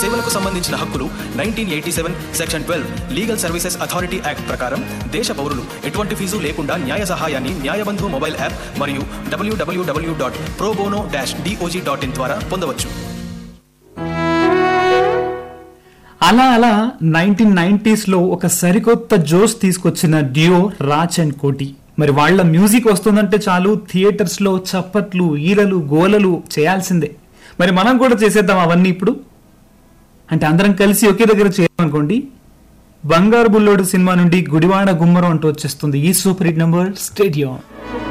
సేవలకు సంబంధించిన హక్కులు nineteen eighty seven section twelve legal services authority act ప్రకారం దేశ పౌరులు ఎటువంటి ఫీజు లేకుండా న్యాయ సహాయాన్ని న్యాయబంధు మొబైల్ యాప్ మరియు WWW dot pro bono dash DOJ dot in ద్వారా పొందవచ్చు అలా అలా నైన్టీన్ నైన్టీస్ లో ఒక సరికొత్త జోస్ తీసుకొచ్చిన డియో రాజ్ అండ్ కోటి మరి వాళ్ళ మ్యూజిక్ వస్తుందంటే చాలు థియేటర్స్ లో చప్పట్లు ఈలలు గోలలు చేయాల్సిందే మరి మనం కూడా చేసేద్దాం అవన్నీ ఇప్పుడు అంటే అందరం కలిసి ఒకే దగ్గర చేయాలనుకోండి బంగారు బుల్లోడు సినిమా నుండి గుడివాడ గుమ్మరం అంటూ వచ్చేస్తుంది ఈ సూపర్ హిట్ నంబర్ స్టేడియం